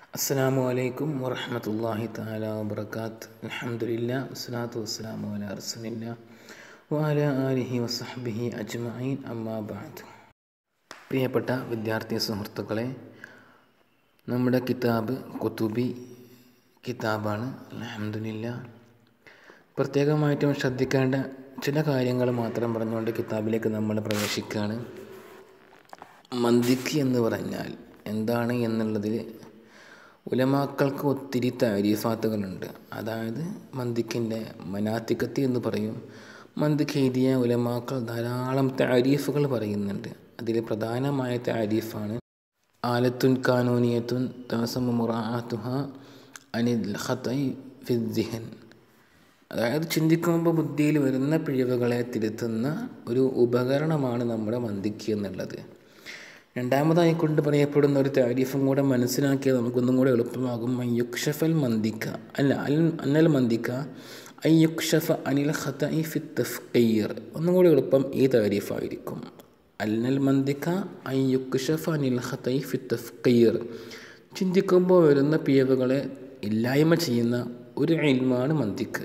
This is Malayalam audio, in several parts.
അസ്സാം വലൈക്കും വറഹമത്തല്ലാഹി താല വബർക്കാത്ത് അലഹമുല്ല വസ്സലാത്തു വസ്സലാമു അല റസൂലില്ല വാല ആലിഹി വസഹബിഹി അജ്മഈൻ അമ്മാബാദ് പ്രിയപ്പെട്ട വിദ്യാർത്ഥി സുഹൃത്തുക്കളെ നമ്മുടെ കിതാബ് കുത്തുബി കിതാബാണ് അലഹമുല്ല പ്രത്യേകമായിട്ടും ശ്രദ്ധിക്കേണ്ട ചില കാര്യങ്ങൾ മാത്രം പറഞ്ഞുകൊണ്ട് കിതാബിലേക്ക് നമ്മൾ പ്രവേശിക്കുകയാണ് മന്ദിക്ക് എന്ന് പറഞ്ഞാൽ എന്താണ് എന്നുള്ളതിൽ ഉലമാക്കൾക്ക് ഒത്തിരി താരീഫാത്തുകളുണ്ട് അതായത് മന്ദിക്കിൻ്റെ മനാത്തിക്കത്തി എന്ന് പറയും മന്ദിക്ക് എഴുതിയ ഉലമാക്കൾ ധാരാളം താരീഫുകൾ പറയുന്നുണ്ട് അതിൽ പ്രധാനമായ താരീഫാണ് ആലത്തുൻ കാനൂനിയത്തുൻ തമസമ മുറാത്തുഹ അനിൽ ഖത്തൈ ഫിദ്ദിഹൻ അതായത് ചിന്തിക്കുമ്പോൾ ബുദ്ധിയിൽ വരുന്ന പിഴവുകളെ തിരുത്തുന്ന ഒരു ഉപകരണമാണ് നമ്മുടെ മന്ദിക്ക് എന്നുള്ളത് രണ്ടാമതായി കൊണ്ട് പറയപ്പെടുന്ന ഒരു താരീഫും കൂടെ മനസ്സിലാക്കിയാൽ നമുക്കൊന്നും കൂടെ എളുപ്പമാകും അയ്യുക്ഷഫൽ മന്ദിക്ക അല്ല അൽ അന്നൽ മന്ദിക്ക അയ്യുക്ഷഫ അനിൽ ഖത്ത ഇ ഫി തഫ്കീർ ഒന്നും കൂടി എളുപ്പം ഈ താരീഫായിരിക്കും അൽനൽ മന്ദിക്ക അയ്യുക്ഷഫ അനിൽ ഖത്ത ഇ ഫി തഫ്കീർ ചിന്തിക്കുമ്പോൾ വരുന്ന പിഴവുകളെ ഇല്ലായ്മ ചെയ്യുന്ന ഒരു ഇൽമാണ് മന്ദിക്ക്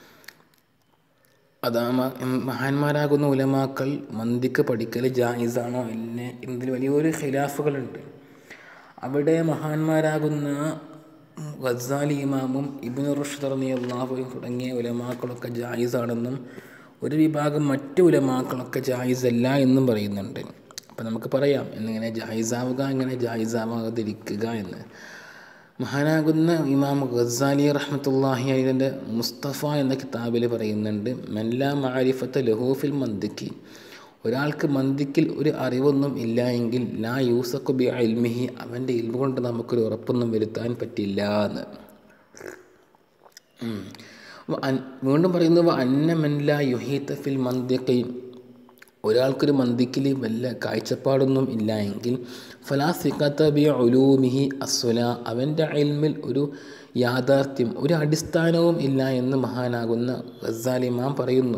അതാ മഹാന്മാരാകുന്ന ഉലമാക്കൾ മന്ദിക്ക് പഠിക്കൽ ജായിസാണോ അല്ലേ എന്നതിൽ വലിയൊരു ഖിലാഫുകളുണ്ട് അവിടെ മഹാന്മാരാകുന്ന ഗസാലി ഇമാമും ഇബിൻ റുഷ്ദ് റലി അള്ളാഹുയും തുടങ്ങിയ ഉലമാക്കളൊക്കെ ജായിസാണെന്നും ഒരു വിഭാഗം മറ്റു ഉലമാക്കളൊക്കെ ജായിസല്ല എന്നും പറയുന്നുണ്ട് അപ്പം നമുക്ക് പറയാം എന്നിങ്ങനെ ജായിസാവുക എങ്ങനെ ജായിസാവാതിരിക്കുക എന്ന് മഹാനാകുന്ന ഇമാം ഗസാലി റഹ്മത്തുല്ലാഹി അതിൻ്റെ മുസ്തഫ എന്ന കിതാബിൽ പറയുന്നുണ്ട് മെല്ല മാരിഫത്ത് ലഹൂഫിൽ മന്ദിക്ക് ഒരാൾക്ക് മന്ദിക്കിൽ ഒരു അറിവൊന്നും ഇല്ല എങ്കിൽ ലാ യൂസഖു ബി അൽമിഹി അവൻ്റെ ഇൽമ കൊണ്ട് നമുക്കൊരു ഉറപ്പൊന്നും വരുത്താൻ പറ്റില്ല എന്ന് വീണ്ടും പറയുന്നത് അന്ന മെല്ല യുഹീത്ത ഫിൽ മന്ദിഖി ഒരാൾക്കൊരു മന്ദിക്കിൽ വല്ല കാഴ്ചപ്പാടൊന്നും ഇല്ല എങ്കിൽ ഫലാസിക്കത്ത ബി ഒലൂമിഹി അസ്വല അവൻ്റെ അയൽമിൽ ഒരു യാഥാർത്ഥ്യം ഒരു അടിസ്ഥാനവും ഇല്ല എന്ന് മഹാനാകുന്ന ഗസാലിമാം പറയുന്നു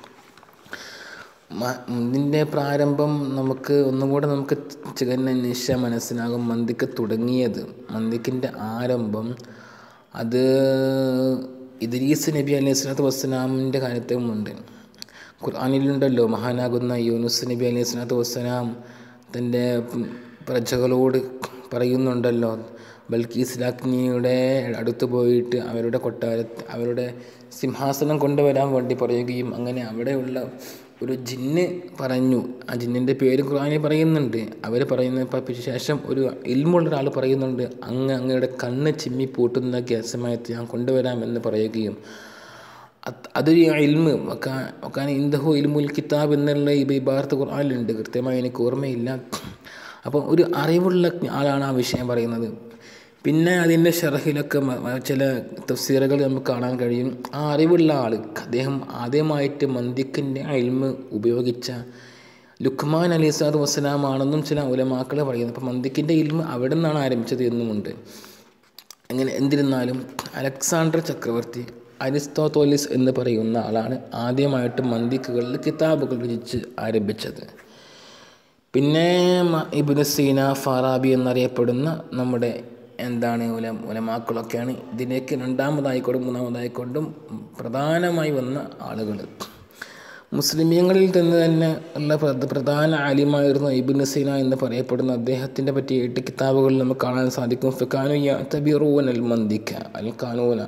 ഇതിൻ്റെ പ്രാരംഭം നമുക്ക് ഒന്നും കൂടെ നമുക്ക് ചികന്ന നിശ മനസ്സിലാകും മന്ദിക്ക് തുടങ്ങിയത് മന്ദിക്കിൻ്റെ ആരംഭം അത് ഇദ്രീസ് നബി അലൈഹി സ്വലാത്തു വസ്സലാമിൻ്റെ കാര്യത്തിലുമുണ്ട് ഖുർആാനിലുണ്ടല്ലോ മഹാനാകുന്ന യൂനുസ് നബി അലൈഹി സ്വലാത്തു വസ്സലാം തൻ്റെ പ്രജകളോട് പറയുന്നുണ്ടല്ലോ ബൽക്കീസ് രാജ്ഞിയുടെ അടുത്ത് പോയിട്ട് അവരുടെ കൊട്ടാരത്ത് അവരുടെ സിംഹാസനം കൊണ്ടുവരാൻ വേണ്ടി പറയുകയും അങ്ങനെ അവിടെയുള്ള ഒരു ജിന്ന് പറഞ്ഞു ആ ജിന്നിൻ്റെ പേര് ഖുർആാനിൽ പറയുന്നുണ്ട് അവർ പറയുന്ന ശേഷം ഒരു ഇൽമുള്ള ഒരാൾ പറയുന്നുണ്ട് അങ്ങ് അങ്ങയുടെ കണ്ണ് ചിമ്മി പൂട്ടുന്ന സമയത്ത് ഞാൻ കൊണ്ടുവരാമെന്ന് പറയുകയും അതൊരു ഇൽമ് ഒക്കാൻ ഇന്ദഹു ഇൽമുൽ കിതാബ് എന്നുള്ള ഈ ഇബാർത്ത് ഖുർആാനിലുണ്ട് കൃത്യമായി എനിക്ക് ഓർമ്മയില്ല അപ്പോൾ ഒരു അറിവുള്ള ആളാണ് ആ വിഷയം പറയുന്നത് പിന്നെ അതിൻ്റെ ഷറഹിലൊക്കെ ചില തഫ്സീറുകൾ നമുക്ക് കാണാൻ കഴിയും ആ അറിവുള്ള ആൾ അദ്ദേഹം ആദ്യമായിട്ട് മന്ദിക്കിൻ്റെ അൽമ് ഉപയോഗിച്ച ലുക്മാൻ അലി സാദ് വസ്സലാം ആണെന്നും ചില ഉലമാക്കൾ പറയുന്നു അപ്പോൾ മന്ദിക്കിൻ്റെ ഇൽമ് അവിടെ നിന്നാണ് ആരംഭിച്ചത് എന്നുമുണ്ട് അങ്ങനെ എന്തിരുന്നാലും അലക്സാണ്ടർ ചക്രവർത്തി അരിസ്തോത്തോലിസ് എന്ന് പറയുന്ന ആളാണ് ആദ്യമായിട്ട് മന്ദിക്കുകളിൽ കിതാബുകൾ രചിച്ച് ആരംഭിച്ചത് പിന്നെ ഇബിന് സീന ഫാറാബി എന്നറിയപ്പെടുന്ന നമ്മുടെ എന്താണ് ഉല ഉലമാക്കളൊക്കെയാണ് ഇതിലേക്ക് രണ്ടാമതായിക്കൊണ്ടും മൂന്നാമതായിക്കൊണ്ടും പ്രധാനമായി വന്ന ആളുകൾ മുസ്ലിമീങ്ങളിൽ നിന്ന് തന്നെ ഉള്ള പ്രധാന ആലിമായിരുന്നു ഇബിൻ സീന എന്ന് പറയപ്പെടുന്ന അദ്ദേഹത്തിൻ്റെ പറ്റി എട്ട് കിതാബുകളിൽ നമുക്ക് കാണാൻ സാധിക്കും ഫിക്കാനു യബിറൂൻ അൽ മന്ദിക്ക അൽ കാനൂന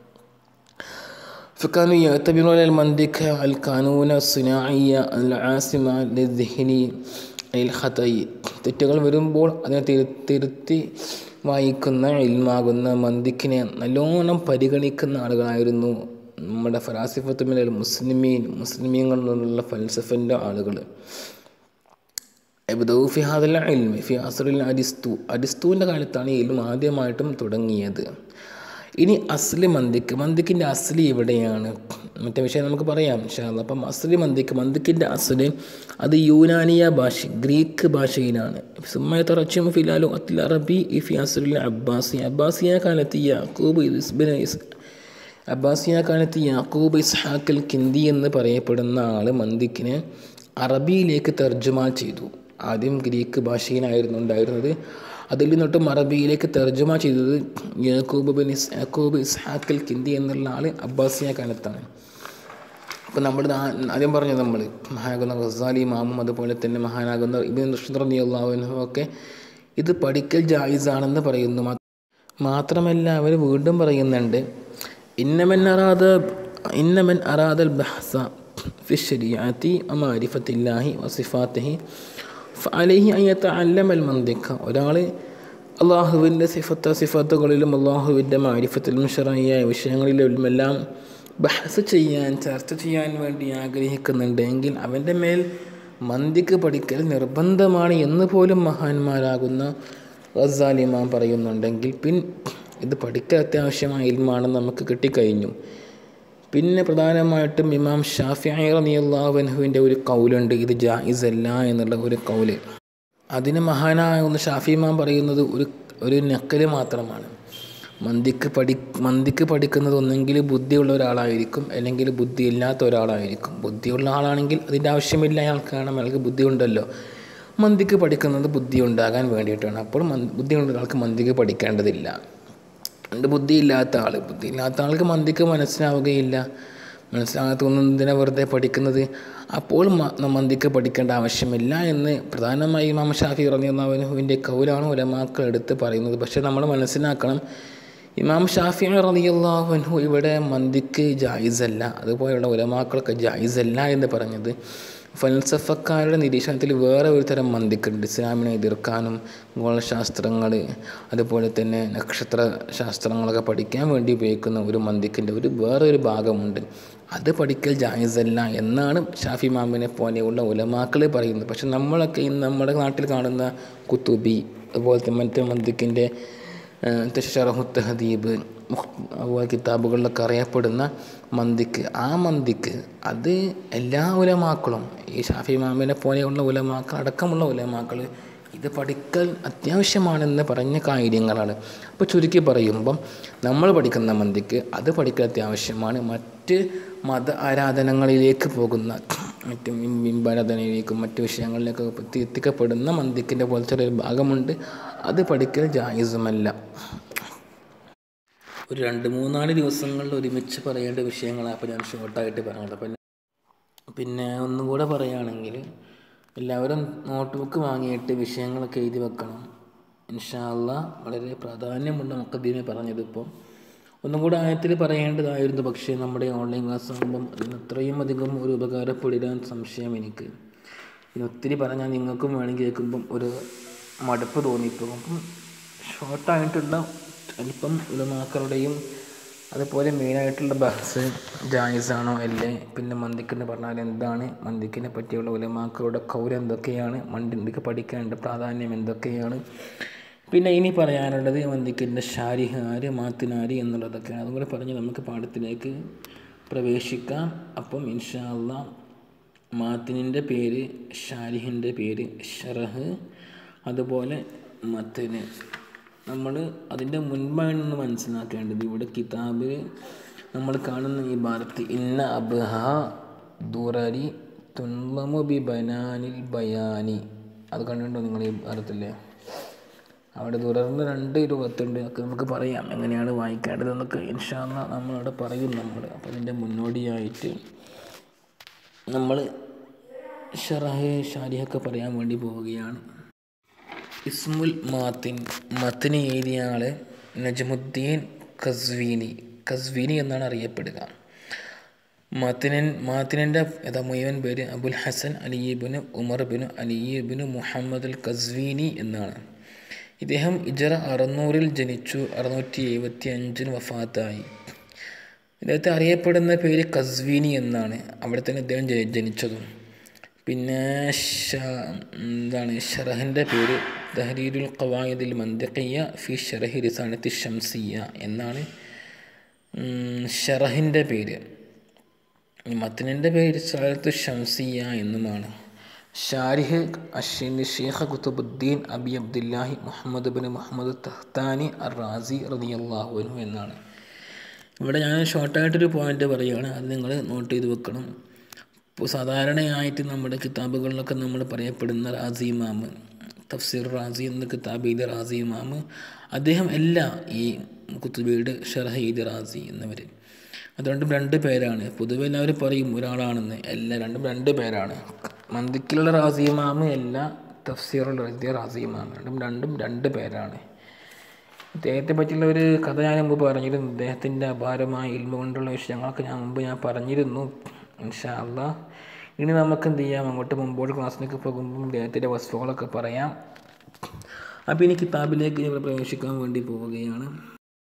فكانوا يعتبرون المندك القانون الصناعية العاصمة للذهني الخطأ തെറ്റുകൾ വരുമ്പോൾ അതിനെ തിരു തിരുത്തി വായിക്കുന്ന ഇൽമാകുന്ന മന്ദിക്കിനെ നല്ലോണം പരിഗണിക്കുന്ന ആളുകളായിരുന്നു നമ്മുടെ ഫറാസിഫത്തുമിൽ മുസ്ലിമീൻ മുസ്ലിമീങ്ങളിൽ നിന്നുള്ള ഫൽസഫൻ്റെ ആളുകൾ ഫി ഹാദൽ ഇൽമി ഫി അസറിൽ അരിസ്തു അരിസ്തുവിൻ്റെ കാലത്താണ് ഈ ഇൽമ ആദ്യമായിട്ടും തുടങ്ങിയത് ഇനി അസ്ലി മന്ദിക്ക് മന്ദിക്കിൻ്റെ അസ്ലി എവിടെയാണ് മറ്റേ വിഷയം നമുക്ക് പറയാം ഷാല്ല അപ്പം അസ്ലി മന്ദിക്ക് മന്ദിക്കിൻ്റെ അസ്ലി അത് യൂനാനിയ ഭാഷ ഗ്രീക്ക് ഭാഷയിലാണ് സുമ്മ തറച്ചും ഫിലാലു അത്തിൽ അറബി ഇഫി അസ്ലിൽ അബ്ബാസി അബ്ബാസിയ കാലത്ത് യാക്കൂബ് ഇസ്ബിൻ അബ്ബാസിയ കാലത്ത് യാക്കൂബ് ഇസ്ഹാക്കൽ കിന്തി എന്ന് പറയപ്പെടുന്ന ആൾ മന്ദിക്കിനെ അറബിയിലേക്ക് തർജ്ജമ ചെയ്തു ആദ്യം ഗ്രീക്ക് ഭാഷയിലായിരുന്നു ഉണ്ടായിരുന്നത് അതിൽ നിന്നിട്ട് മറബിയിലേക്ക് തർജ്ജമ ചെയ്തത് യാക്കൂബ് ബിൻ ഇസ് യാക്കൂബ് ഇസ്ഹാഖൽ കിന്തി എന്നുള്ള ആൾ അബ്ബാസിയ കാലത്താണ് അപ്പോൾ നമ്മൾ ആദ്യം പറഞ്ഞു നമ്മൾ മഹാനാകുന്ന ഗസാലി മാമും അതുപോലെ തന്നെ മഹാനാകുന്ന ഇബിൻ റുഷ്ദറിയാഹുവിനും ഒക്കെ ഇത് പഠിക്കൽ ജായിസാണെന്ന് പറയുന്നു മാത്രമല്ല അവർ വീണ്ടും പറയുന്നുണ്ട് ഇന്നമൻ അറാദ ഇന്നമൻ അറാദൽ ബഹ്സ ഫി ശരിയാത്തി അമാരിഫത്തില്ലാഹി വസിഫാത്തിഹി ഫഅലൈഹി അയ്യത്ത അല്ലമൽ മന്ദിക്ക ഒരാൾ അള്ളാഹുവിൻ്റെ സിഫത്ത സിഫത്തുകളിലും അള്ളാഹുവിൻ്റെ മാരിഫത്തിലും ഷറായ വിഷയങ്ങളിലുമെല്ലാം ബഹസ് ചെയ്യാൻ ചർച്ച ചെയ്യാൻ വേണ്ടി ആഗ്രഹിക്കുന്നുണ്ടെങ്കിൽ അവൻ്റെ മേൽ മന്ദിക്ക് പഠിക്കൽ നിർബന്ധമാണ് എന്ന് പോലും മഹാന്മാരാകുന്ന ഗസാലിമാൻ പറയുന്നുണ്ടെങ്കിൽ പിൻ ഇത് പഠിക്കൽ അത്യാവശ്യമായ ഇൽമാണെന്ന് നമുക്ക് കിട്ടിക്കഴിഞ്ഞു പിന്നെ പ്രധാനമായിട്ടും ഇമാം ഷാഫി റനിയല്ലാഹുവിൻ്റെ ഒരു കൗലുണ്ട് ഇത് ജായിസ് അല്ല എന്നുള്ള ഒരു കൗല് അതിന് മഹാനായ ഒന്ന് ഷാഫി ഇമാം പറയുന്നത് ഒരു ഒരു നക്കല് മാത്രമാണ് മന്ദിക്ക് പഠി മന്ദിക്ക് പഠിക്കുന്നത് ഒന്നെങ്കിൽ ബുദ്ധിയുള്ള ഒരാളായിരിക്കും അല്ലെങ്കിൽ ബുദ്ധിയില്ലാത്ത ഒരാളായിരിക്കും ബുദ്ധിയുള്ള ആളാണെങ്കിൽ അതിൻ്റെ ആവശ്യമില്ല അയാൾക്ക് കാരണം അയാൾക്ക് ബുദ്ധി ഉണ്ടല്ലോ മന്ദിക്ക് പഠിക്കുന്നത് ബുദ്ധി ഉണ്ടാകാൻ വേണ്ടിയിട്ടാണ് അപ്പോൾ ബുദ്ധിയുള്ള ഒരാൾക്ക് മന്ദിക്ക് പഠിക്കേണ്ടതില്ല ഉണ്ട് ബുദ്ധിയില്ലാത്ത ആൾ ബുദ്ധിയില്ലാത്ത ആൾക്ക് മന്ദിക്ക് മനസ്സിലാവുകയില്ല മനസ്സിലാകാത്തൊന്നും എന്തിനാ വെറുതെ പഠിക്കുന്നത് അപ്പോൾ മന്ദിക്ക് പഠിക്കേണ്ട ആവശ്യമില്ല എന്ന് പ്രധാനമായി ഇമാം ഷാഫി റലിയുള്ളവനുവിൻ്റെ കൗലാണ് ഉലമാക്കൾ എടുത്ത് പറയുന്നത് പക്ഷേ നമ്മൾ മനസ്സിലാക്കണം ഇമാം ഷാഫി റലിയുള്ളാഹുൻഹു ഇവിടെ മന്ദിക്ക് ജായിസല്ല അതുപോലെയുള്ള ഉലമാക്കളൊക്കെ ജായിസല്ല എന്ന് പറഞ്ഞത് ഫൽസഫക്കാരുടെ നിരീക്ഷണത്തിൽ വേറെ ഒരു തരം മന്ദിക്കുണ്ട് ഇസ്ലാമിനെ എതിർക്കാനും ഗോളശാസ്ത്രങ്ങൾ അതുപോലെ തന്നെ നക്ഷത്ര ശാസ്ത്രങ്ങളൊക്കെ പഠിക്കാൻ വേണ്ടി ഉപയോഗിക്കുന്ന ഒരു മന്ദിക്കിൻ്റെ ഒരു വേറെ ഒരു ഭാഗമുണ്ട് അത് പഠിക്കൽ ജായിസല്ല എന്നാണ് ഷാഫി മാമിനെ പോലെയുള്ള ഉലമാക്കൾ പറയുന്നത് പക്ഷെ നമ്മളൊക്കെ ഇന്ന് നമ്മുടെ നാട്ടിൽ കാണുന്ന കുത്തുബി അതുപോലത്തെ മറ്റേ മന്ദിക്കിൻ്റെ ഷറഹുത്ത് ഹദീബ് അതുപോലെ കിതാബുകളിലൊക്കെ അറിയപ്പെടുന്ന മന്ദിക്ക് ആ മന്ദിക്ക് അത് എല്ലാ ഉലമാക്കളും ഈ ഷാഫി മാമിനെ പോലെയുള്ള ഉലമാക്കൾ അടക്കമുള്ള ഉലമാക്കൾ ഇത് പഠിക്കൽ അത്യാവശ്യമാണെന്ന് പറഞ്ഞ കാര്യങ്ങളാണ് അപ്പോൾ ചുരുക്കി പറയുമ്പം നമ്മൾ പഠിക്കുന്ന മന്ദിക്ക് അത് പഠിക്കൽ അത്യാവശ്യമാണ് മറ്റ് മത ആരാധനകളിലേക്ക് പോകുന്ന മറ്റ് ബിംബാരാധനയിലേക്കും മറ്റു വിഷയങ്ങളിലേക്കൊക്കെ എത്തിക്കപ്പെടുന്ന മന്ദിക്കിൻ്റെ പോലത്തെ ഒരു ഭാഗമുണ്ട് അത് പഠിക്കൽ ജായിസുമല്ല ഒരു രണ്ട് മൂന്നാല് ദിവസങ്ങളിൽ ഒരുമിച്ച് പറയേണ്ട വിഷയങ്ങളാണ് അപ്പോൾ ഞാൻ ഷോർട്ടായിട്ട് പറഞ്ഞത് അപ്പം പിന്നെ ഒന്നും കൂടെ പറയുകയാണെങ്കിൽ എല്ലാവരും നോട്ട് ബുക്ക് വാങ്ങിയിട്ട് വിഷയങ്ങളൊക്കെ എഴുതി വെക്കണം ഇൻഷാല്ല വളരെ പ്രാധാന്യമുള്ള മുക്കദ്ദീനെ പറഞ്ഞതിപ്പോൾ ഒന്നും കൂടെ ആയത്തിൽ പറയേണ്ടതായിരുന്നു പക്ഷേ നമ്മുടെ ഓൺലൈൻ ക്ലാസ് ആകുമ്പം അതിന് അത്രയും അധികം ഒരു ഉപകാരപ്പെടില്ലാൻ സംശയം എനിക്ക് ഇനി ഒത്തിരി പറഞ്ഞാൽ നിങ്ങൾക്കും വേണമെങ്കിൽ കേൾക്കുമ്പം ഒരു മടുപ്പ് തോന്നിപ്പോകും അപ്പം ഷോർട്ടായിട്ടുള്ള അല്പം ഉലമാക്കളുടെയും അതുപോലെ മെയിനായിട്ടുള്ള ബഹസ് ജായിസാണോ അല്ലേ പിന്നെ മന്ദിക്കെന്ന് പറഞ്ഞാൽ എന്താണ് മന്ദിക്കിനെ പറ്റിയുള്ള ഉലമാക്കളുടെ കൗര എന്തൊക്കെയാണ് മന്ദിക്ക് പഠിക്കേണ്ട പ്രാധാന്യം എന്തൊക്കെയാണ് പിന്നെ ഇനി പറയാനുള്ളത് മന്ദിക്കിൻ്റെ ഷാരിഹാര് മാത്തിനാര് എന്നുള്ളതൊക്കെയാണ് അതും കൂടെ പറഞ്ഞ് നമുക്ക് പാഠത്തിലേക്ക് പ്രവേശിക്കാം അപ്പം ഇൻഷാ അള്ളാ മാത്തിനിൻ്റെ പേര് ഷാരിഹിൻ്റെ പേര് ഷറഹ് അതുപോലെ മത്തിന് നമ്മൾ അതിൻ്റെ മുൻപാണ് മനസ്സിലാക്കേണ്ടത് ഇവിടെ കിതാബിൽ നമ്മൾ കാണുന്ന ഈ ഭാരത്ത് ഇന്ന അബ്ഹ ദുറരി തുൻവമു ബി ബനാനിൽ ബയാനി അത് കണ്ടിട്ടുണ്ടോ നിങ്ങൾ ഈ ഭാരത്തില്ലേ അവിടെ ദുരർന്ന് രണ്ട് രൂപത്തുണ്ട് ഒക്കെ നമുക്ക് പറയാം എങ്ങനെയാണ് വായിക്കേണ്ടതെന്നൊക്കെ ഇൻഷാല്ല നമ്മളവിടെ പറയും നമ്മൾ അപ്പോൾ അതിൻ്റെ മുന്നോടിയായിട്ട് നമ്മൾ ഷറഹ് ഷാരിഹൊക്കെ പറയാൻ വേണ്ടി പോവുകയാണ് ഇസ്മുൽ മാത്തിൻ മത്തിന് എഴുതിയ ആള് നജമുദ്ദീൻ കസ്വീനി കസ്വീനി എന്നാണ് അറിയപ്പെടുക മാത്തിനൻ മാത്തിനൻ്റെ യഥാ മുഴുവൻ പേര് Abul Hasan Ali bin Umar bin Ali bin Muhammad al Qazwini എന്നാണ് ഇദ്ദേഹം ഇജറ അറുന്നൂറിൽ ജനിച്ചു അറുന്നൂറ്റി എഴുപത്തി അഞ്ചിന് വഫാത്തായി ഇദ്ദേഹത്തെ അറിയപ്പെടുന്ന പേര് കസ്വീനി എന്നാണ് അവിടെ തന്നെ ഇദ്ദേഹം ജനിച്ചതും പിന്നെ എന്താണ് ഷറഹിൻ്റെ പേര് തഹരീരുൽ ഖവായിദുൽ മന്ദഖിയ ഫി ഷറഹി റിസാനത്തി ഷംസിയ എന്നാണ് ഷറഹിൻ്റെ പേര് മത്തനിൻ്റെ പേര് സാലത്തു ഷംസിയ എന്നുമാണ് ഷാരിഹ് അഷിന് Shaikh Qutbuddin Abi Abdullahi Muhammad bin Muhammad Tahtani ar Razi റളിയല്ലാഹു അൻഹു എന്നാണ് ഇവിടെ ഞാൻ ഷോർട്ടായിട്ടൊരു പോയിന്റ് പറയുകയാണ് അത് നിങ്ങൾ നോട്ട് ചെയ്ത് വെക്കണം ഇപ്പോൾ സാധാരണയായിട്ട് നമ്മുടെ കിതാബുകളിലൊക്കെ നമ്മൾ പറയപ്പെടുന്ന റാസി ഇമാമ് തഫ്സീർ റാസി എന്ന കിതാബിലെ റാസി ഇമാം അദ്ദേഹം അല്ല ഈ കുത്തുബിയുടെ ഷർഹീദ് റാസി എന്നിവർ അത് രണ്ടും രണ്ട് പേരാണ് പൊതുവെ എല്ലാവരും പറയും ഒരാളാണെന്ന് എല്ലാ രണ്ടും രണ്ട് പേരാണ് മന്ദിക്കിലുള്ള റാസി ഇമാം അല്ല തഫ്സീറുള്ള റാസി ഇമാം രണ്ടും രണ്ടും രണ്ട് പേരാണ് അദ്ദേഹത്തെ പറ്റിയുള്ള ഒരു കഥ ഞാൻ മുമ്പ് പറഞ്ഞിരുന്നു അദ്ദേഹത്തിൻ്റെ അപാരമായ ഇൽമ കൊണ്ടുള്ള വിഷയങ്ങളൊക്കെ ഞാൻ മുമ്പ് ഞാൻ പറഞ്ഞിരുന്നു ഇൻഷാ അല്ലാ ഇനി നമുക്ക് എന്ത് ചെയ്യാം അങ്ങോട്ട് മുമ്പോട്ട് ക്ലാസ്സിലേക്ക് പോകുമ്പോൾ അദ്ദേഹത്തിൻ്റെ വസ്തുക്കളൊക്കെ പറയാം അപ്പോൾ ഇനി കിതാബിലേക്ക് ഞങ്ങൾ പ്രവേശിക്കാൻ വേണ്ടി പോവുകയാണ്